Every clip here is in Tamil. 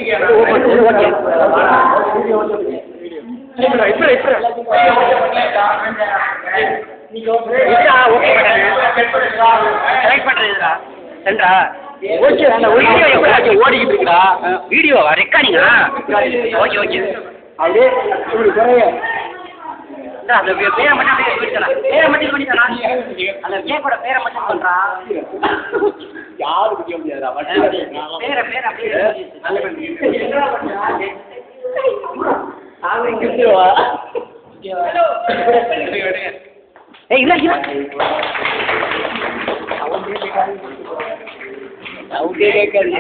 ஓகே அந்த வீடியோ எவ்வளோ ஓடிக்கிட்டு இருக்கா வீடியோவா ரெக்கார்டிங்கா ஓகே ஓகே அப்படியே இப்படி குறைய அந்த பே- பேரை மட்டும் அப்படியே சொல்லித்தரேன் பேரை மட்டும் சொல்லித்தரேன் அந்த கேக்கோட பேரை மட்டும் சொல்றான் யாரும் பிடிக்க முடியாதுடா பேரை பேரை அப்படியே ஏய் இல்ல இல்ல அவங்களே கேட்காது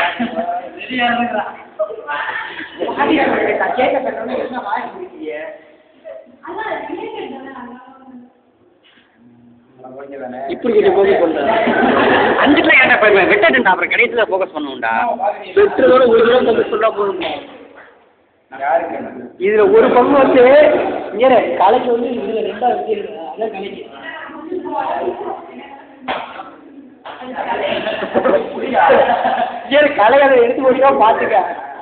இப்படி கொஞ்சம் போகி பண்ண அஞ்சுக்குள்ள ஏன்டா போய் விட்டுட்டு அப்புறம் கடைசியில் ஃபோக்கஸ் பண்ணுவோம்டா பெற்றதோட ஒரு தடவை வந்து சொன்னா போதும் இதுல ஒரு பங்கு வந்து இங்க கலைக்கு வந்து இதுல ரெண்டா வச்சு அதான் கலைக்கு சரி கலை அதை எடுத்து போட்டா பாத்துக்க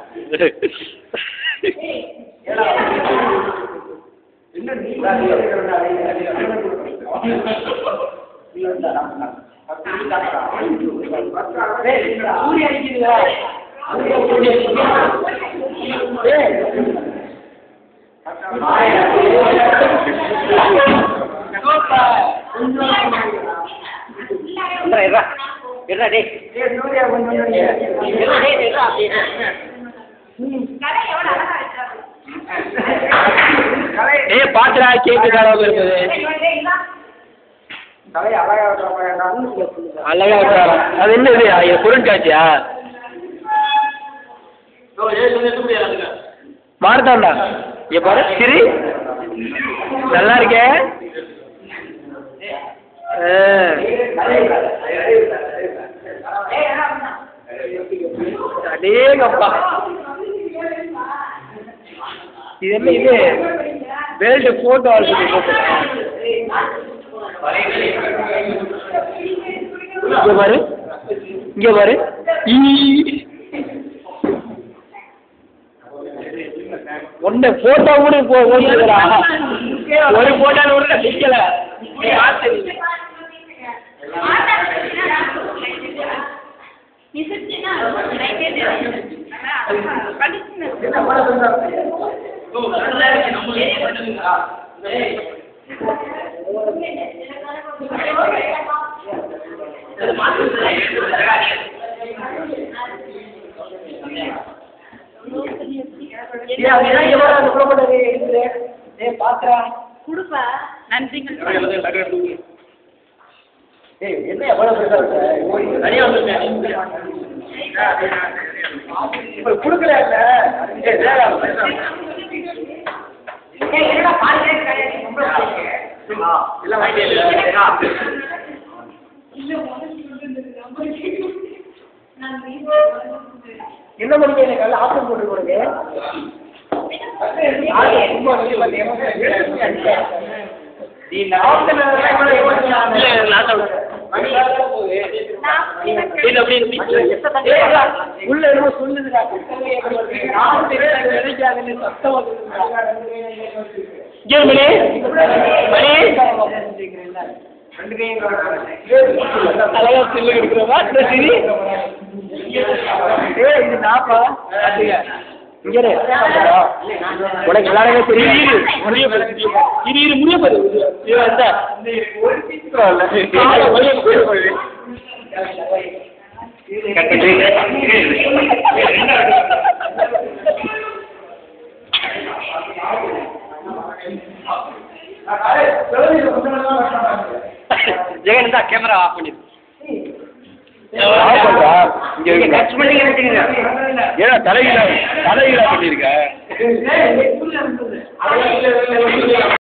சூரிய அடிக்குதுடா இருடா, இருடா. இருடா, டேய். இருடா, டேய், இருடா, அப்படியே. ஏய் பாத்துடா கேக்கு காலாம இருக்குது அழகா இருக்கிறாரா அது என்னது அது பொருட்காட்சியா மாறுதாண்டா இங்க பாரு சிரி நல்லா இருக்கே அடேங்கப்பா இது என்ன இது வேர்ல்டு போட்டோ ஆல்பம் போட்டோ இங்க பாரு இங்க பாரு ஈ ஒன்ன போட்டோ கூட போ ஓடிடுறா ஒரு போட்டோ கூட நிக்கல ஏய் அதெல்லாம் எவ்வளவு அந்த புள்ள போட்டோ எடுக்குது ஏய் பாத்துறா கொடுப்பா நன்றிகள் ஏய் என்ன எவ்வளவு பெருசா இருக்கு நிறைய வந்துருக்கேன் இப்ப குடுக்கல இல்ல ஏய் வேற இல்ல என்ன பண்ணிக்க எனக்கு நல்ல ஆப்ஷன் போட்டு கொடுங்க உள்ள என்னமோ சொல்லுதுடா நான் நினைக்காதுன்னு சத்தம் மணி மணி அழகா சில்லு எடுக்கிறவா சரி ஏய் இது நாப்பா இங்க இரு. உனக்கு எல்லாருமே தெரியும் முடிய போகுது இரு இரு முடிய போகுது இது வந்தா ஜெகன் தான் கேமரா ஆஃப் பண்ணிடு ஆஃப் பண்றா? இங்க நீங்க இருக்கு. டச் பண்ணீங்கன்னு வச்சுக்கோங்க ஏன்னா தலைகீழா தலைகீழா பண்ணிருக்க